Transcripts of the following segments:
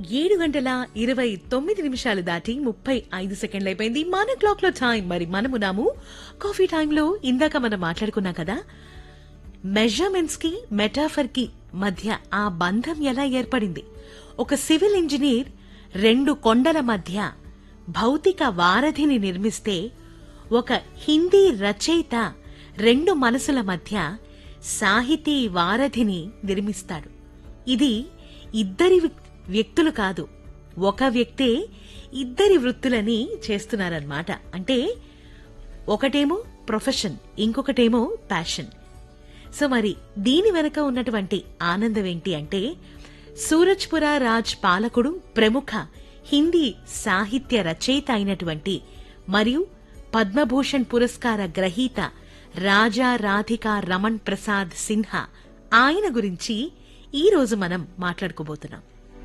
ఏడు గంటల ఇరవై తొమ్మిది నిమిషాలు దాటి ముప్పై ఐదు సెకండ్లు అయిపోయింది మన క్లాక్ లో టైం మరి మనమున్నాము కాఫీ టైంలో ఇందాక మనం మాట్లాడుకున్నాం కదా మెజర్మెంట్స్ కి మెటాఫర్ కి మధ్య ఆ బంధం ఎలా ఏర్పడింది ఒక సివిల్ ఇంజనీర్ రెండు కొండల మధ్య భౌతిక వారధిని నిర్మిస్తే ఒక హిందీ రచయిత రెండు మనసుల మధ్య సాహితీ వారధిని నిర్మిస్తాడు ఇది ఇద్దరి వ్యక్- వ్యక్తులు కాదు ఒక వ్యక్తే ఇద్దరి వృత్తులని చేస్తున్నారన్నమాట అంటే ఒకటేమో ప్రొఫెషన్ ఇంకొకటేమో ప్యాషన్ సో మరి దీని వెనక ఉన్నటువంటి ఆనందం ఏంటి అంటే సూరజ్పుర రాజ్ పాలకుడు ప్రముఖ హిందీ సాహిత్య రచయిత అయినటువంటి మరియు పద్మభూషణ్ పురస్కార గ్రహీత రాజా రాధికా రమణ్ ప్రసాద్ సిన్హా ఆయన గురించి ఈ రోజు మనం మాట్లాడుకోబోతున్నాం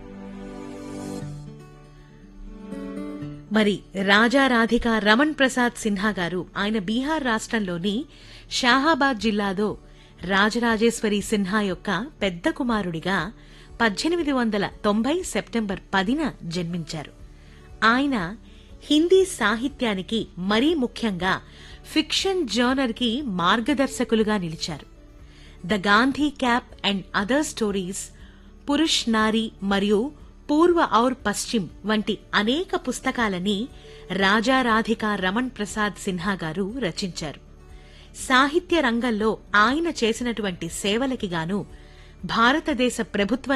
మరి రాజా రాధిక రమణ్ ప్రసాద్ సిన్హా గారు ఆయన బీహార్ రాష్ట్రంలోని షాహాబాద్ జిల్లాలో రాజరాజేశ్వరి సిన్హా యొక్క పెద్ద కుమారుడిగా పద్దెనిమిది వందల తొంభై సెప్టెంబర్ పదిన జన్మించారు ఆయన హిందీ సాహిత్యానికి మరీ ముఖ్యంగా ఫిక్షన్ జర్నర్కి మార్గదర్శకులుగా నిలిచారు the Gandhi cap and other stories Purush Nari మరియు పూర్వ ఔర్ పశ్చిమ్ వంటి అనేక పుస్తకాలని రాజా రాధిక రమణ్ ప్రసాద్ సిన్హా గారు రచించారు సాహిత్య రంగంలో ఆయన చేసినటువంటి సేవలకి గాను భారతదేశ ప్రభుత్వ